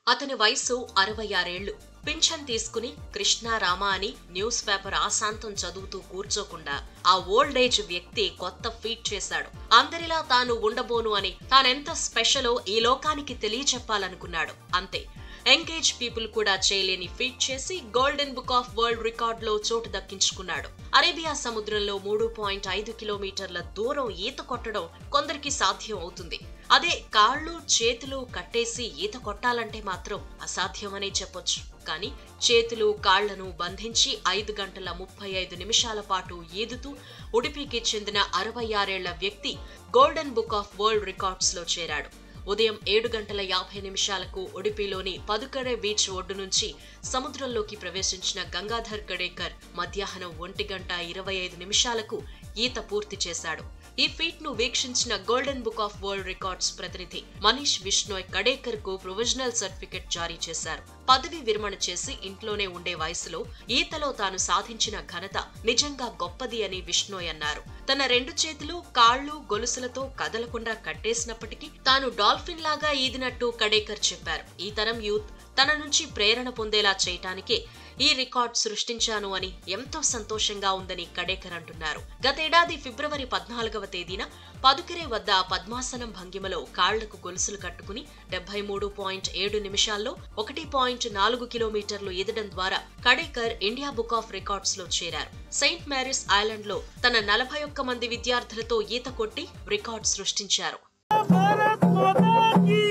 అతని వయసు అరవై ఆరేళ్లు పింఛన్ తీసుకుని కృష్ణారామ అని న్యూస్ పేపర్ ఆశాంతం చదువుతూ కూర్చోకుండా ఆ ఓల్డ్ ఏజ్ వ్యక్తి కొత్త ఫీట్ చేశాడు అందరిలా తాను ఉండబోను అని తానెంత స్పెషలో ఈ లోకానికి తెలియచెప్పాలనుకున్నాడు అంతే ఎంగేజ్ పీపుల్ కూడా చేయలేని ఫీట్ చేసి golden book of world record లో చోటు దక్కించుకున్నాడు అరేబియా సముద్రంలో మూడు పాయింట్ ఐదు కిలోమీటర్ల దూరం ఈత కొట్టడం కొందరికి సాధ్యం అవుతుంది అదే కాళ్ళు చేతులు కట్టేసి ఈత కొట్టాలంటే మాత్రం అసాధ్యమనే చెప్పొచ్చు కానీ చేతులు కాళ్లను బంధించి ఐదు గంటల ముప్పై ఐదు నిమిషాల పాటు ఈదుతూ ఉడిపికి చెందిన అరవై ఆరేళ్ల వ్యక్తి golden book of world records లో చేరాడు ఉదయం ఏడు గంటల యాభై నిమిషాలకు ఉడిపిలోని పదుకడే బీచ్ ఒడ్డు నుంచి సముద్రంలోకి ప్రవేశించిన గంగాధర్ కడేకర్ మధ్యాహ్నం ఒంటి గంట ఇరవై ఐదు నిమిషాలకు ఈత పూర్తి చేశాడు ఈ ఫీట్ ను వీక్షించిన golden book of world records ప్రతినిధి మనీష్ విష్ణోయ్ కడేకర్ కు ప్రొవిజనల్ సర్టిఫికెట్ జారీ చేశారు పదవి విరమణ చేసి ఇంట్లోనే ఉండే వయసులో ఈతలో తాను సాధించిన ఘనత నిజంగా గొప్పది అని విష్ణోయ్ అన్నారు తన రెండు చేతులు కాళ్ళు గొలుసులతో కదలకుండా కట్టేసినప్పటికీ తాను డాల్ఫిన్ లాగా ఈదినట్టు కడేకర్ చెప్పారు ఈ తరం యూత్ తన నుంచి ప్రేరణ పొందేలా చేయటానికే ఈ రికార్డ్ సృష్టించాను అని ఎంతో సంతోషంగా ఉందని కడేకర్ అంటున్నారు గతేడాది ఫిబ్రవరి పద్నాలుగవ తేదీన పదుకిరే వద్ద పద్మాసనం భంగిమలో కాళ్లకు గొలుసులు కట్టుకుని డెబ్బై మూడు పాయింట్ ఏడు నిమిషాల్లో ఒకటి పాయింట్ నాలుగు కిలోమీటర్లు ఈదడం ద్వారా Kadekar India book of records లో చేరారు సెయింట్ మ్యారీస్ ఐలాండ్ లో తన నలభై ఒక్క మంది విద్యార్థులతో ఈత కొట్టి రికార్డ్ సృష్టించారు भारत माता की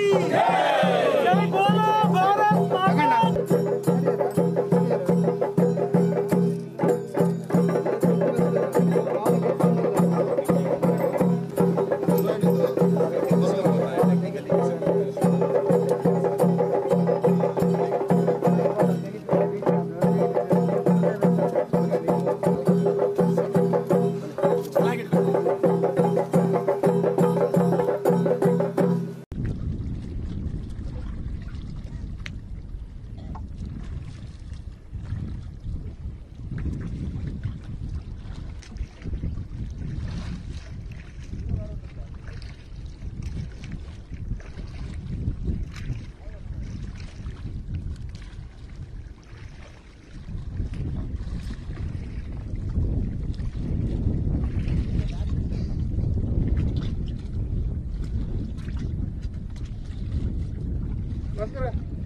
जय बोलो भारत माता నమస్కారం